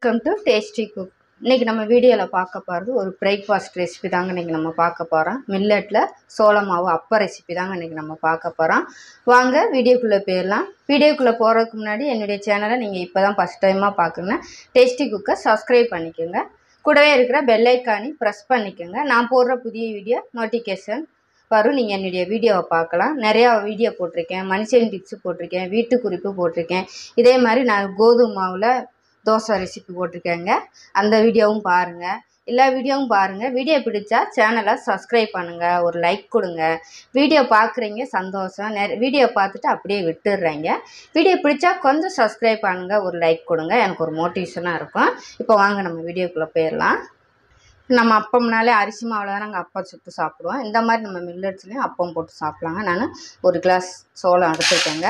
welcome to tasty cook இன்றைக்கி நம்ம வீடியோவில் பார்க்க போகிறது ஒரு பிரேக்ஃபாஸ்ட் ரெசிபி தாங்க இன்றைக்கி நம்ம பார்க்க போகிறோம் மில்லட்டில் சோள மாவு அப்ப ரெசிபி தாங்க இன்றைக்கி நம்ம பார்க்க போகிறோம் வாங்க வீடியோக்குள்ளே போயிடலாம் வீடியோக்குள்ளே போகிறதுக்கு முன்னாடி என்னுடைய சேனலை நீங்கள் இப்போ தான் ஃபஸ்ட் டைமாக பார்க்குறீங்கன்னா டேஸ்டி குக்கை சப்ஸ்கிரைப் பண்ணிக்கோங்க கூடவே இருக்கிற பெல் ஐக்கானி ப்ரெஸ் பண்ணிக்கோங்க நான் போடுற புதிய வீடியோ நோட்டிஃபிகேஷன் வரும் நீங்கள் என்னுடைய வீடியோவை பார்க்கலாம் நிறையா வீடியோ போட்டிருக்கேன் மனுஷன் டிப்ஸு போட்டிருக்கேன் வீட்டு குறிப்பு போட்டிருக்கேன் இதே மாதிரி நான் கோதுமை மாவில் தோசை ரெசிபி போட்டிருக்கேங்க அந்த வீடியோவும் பாருங்கள் எல்லா வீடியோவும் பாருங்கள் வீடியோ பிடிச்சா சேனலை சப்ஸ்கிரைப் பண்ணுங்கள் ஒரு லைக் கொடுங்க வீடியோ பார்க்குறீங்க சந்தோஷம் நிறைய வீடியோ பார்த்துட்டு அப்படியே விட்டுடுறீங்க வீடியோ பிடிச்சா கொஞ்சம் சப்ஸ்கிரைப் பண்ணுங்கள் ஒரு லைக் கொடுங்க எனக்கு ஒரு மோட்டிவேஷனாக இருக்கும் இப்போ வாங்க நம்ம வீடியோக்குள்ளே போயிடலாம் நம்ம அப்பம்னாலே அரிசி மாவில் தான் நாங்கள் அப்பம் சுட்டு சாப்பிடுவோம் இந்த மாதிரி நம்ம மில்லட்ஸ்லேயும் அப்பம் போட்டு சாப்பிட்லாங்க நான் ஒரு கிளாஸ் சோளம் எடுத்துருக்கேங்க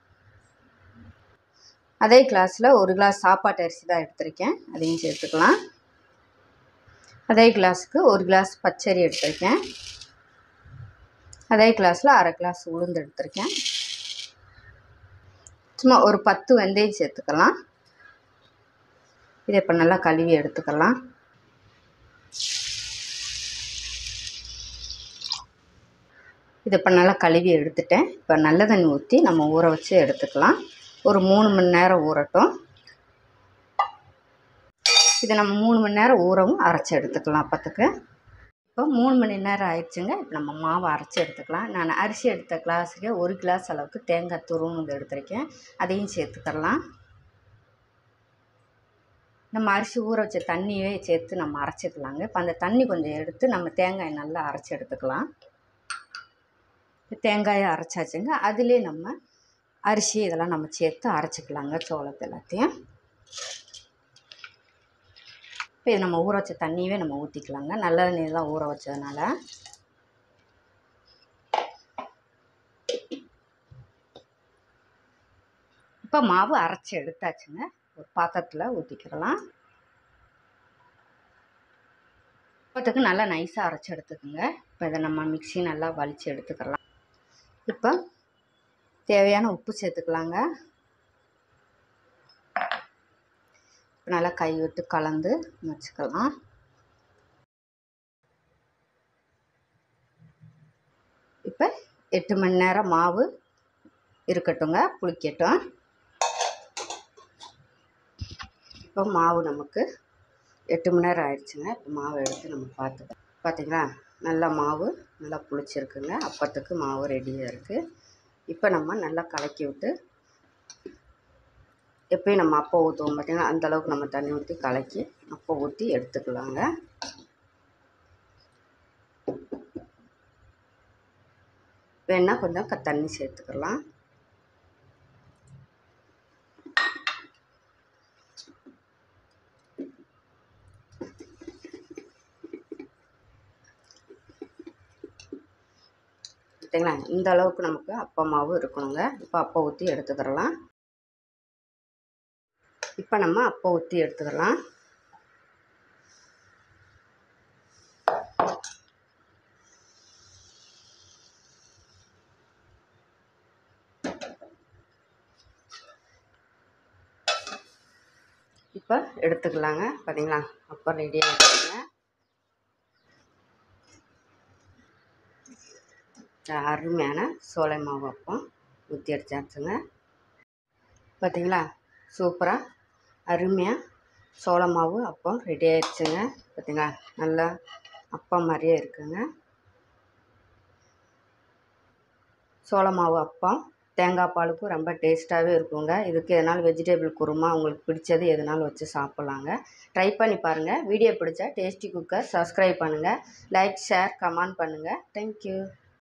அதே கிளாஸில் ஒரு கிளாஸ் சாப்பாட்டு அரிசி தான் எடுத்திருக்கேன் அதையும் சேர்த்துக்கலாம் அதே கிளாஸுக்கு ஒரு கிளாஸ் பச்சரி எடுத்திருக்கேன் அதே கிளாஸில் அரை கிளாஸ் உளுந்து எடுத்திருக்கேன் சும்மா ஒரு பத்து வெந்தயம் சேர்த்துக்கலாம் இதை இப்போ நல்லா கழுவி எடுத்துக்கலாம் இதை இப்போ நல்லா கழுவி எடுத்துட்டேன் இப்போ நல்ல தண்ணி ஊற்றி நம்ம ஊற வச்சு எடுத்துக்கலாம் ஒரு மூணு மணி நேரம் ஊறட்டும் இதை நம்ம மூணு மணி நேரம் ஊறவும் அரைச்சி எடுத்துக்கலாம் அப்பத்துக்கு இப்போ மூணு மணி நேரம் ஆயிடுச்சுங்க இப்போ நம்ம மாவை அரைச்சி எடுத்துக்கலாம் நான் அரிசி எடுத்த கிளாஸுக்கு ஒரு கிளாஸ் அளவுக்கு தேங்காய் துருவுனது எடுத்திருக்கேன் அதையும் சேர்த்துக்கலாம் நம்ம அரிசி ஊற வச்ச தண்ணியே சேர்த்து நம்ம அரைச்சிக்கலாங்க இப்போ அந்த தண்ணி கொஞ்சம் எடுத்து நம்ம தேங்காய் நல்லா அரைச்சி எடுத்துக்கலாம் தேங்காயை அரைச்சாச்சுங்க அதிலே நம்ம அரிசி இதெல்லாம் நம்ம சேர்த்து அரைச்சிக்கலாங்க சோளத்தை எல்லாத்தையும் இப்போ இது நம்ம ஊற வச்ச தண்ணியவே நம்ம ஊற்றிக்கலாங்க நல்ல தண்ணி தான் ஊற வச்சதுனால இப்போ மாவு அரைச்சி எடுத்தாச்சுங்க ஒரு பாத்திரத்தில் ஊற்றிக்கிறலாம் இப்போத்துக்கு நல்லா நைஸாக அரைச்சி எடுத்துக்கோங்க இப்போ இதை நம்ம மிக்ஸி நல்லா வலித்து எடுத்துக்கலாம் இப்போ தேவையான உப்பு சேர்த்துக்கலாங்க இப்போ நல்லா கை விட்டு கலந்து வச்சுக்கலாம் இப்போ எட்டு மணி நேரம் மாவு இருக்கட்டுங்க புளிக்கட்டும் இப்போ மாவு நமக்கு எட்டு மணி நேரம் ஆயிடுச்சுங்க இப்போ மாவு எடுத்து நம்ம பார்த்துக்கலாம் பார்த்தீங்களா நல்லா மாவு நல்லா புளிச்சிருக்குங்க அப்பத்துக்கு மாவு ரெடியாக இருக்குது இப்போ நம்ம நல்லா கலக்கி விட்டு எப்பயும் நம்ம அப்போ ஊற்றுவோம் பார்த்திங்கன்னா அந்தளவுக்கு நம்ம தண்ணி ஊற்றி கலக்கி அப்போ ஊற்றி எடுத்துக்கலாங்க வேணால் கொஞ்சம் க தண்ணி சேர்த்துக்கலாம் பார்த்தீங்களா இந்த அளவுக்கு நமக்கு அப்பா மாவு இருக்கணுங்க இப்போ அப்போ ஊற்றி எடுத்துக்கிறலாம் இப்போ நம்ம அப்போ ஊற்றி எடுத்துக்கலாம் இப்போ எடுத்துக்கலாங்க பார்த்தீங்களா அப்போ ரெடியாக இருக்குங்க அருமையான சோளை மாவு அப்பம் ஊற்றி அடிச்சாச்சுங்க பார்த்தீங்களா சூப்பராக அருமையாக சோள மாவு அப்பம் ரெடி ஆயிடுச்சுங்க பார்த்தீங்களா நல்லா அப்பம் மாதிரியே இருக்குங்க சோள மாவு அப்பம் தேங்காய் பாலுக்கும் ரொம்ப டேஸ்ட்டாகவே இருக்குங்க இதுக்கு எதனாலும் வெஜிடபிள் குருமா உங்களுக்கு பிடிச்சது எதனாலும் வச்சு சாப்பிட்லாங்க ட்ரை பண்ணி பாருங்கள் வீடியோ பிடிச்சா டேஸ்டி குக்கர் சப்ஸ்கிரைப் பண்ணுங்கள் லைக் ஷேர் கமெண்ட் பண்ணுங்கள் தேங்க்யூ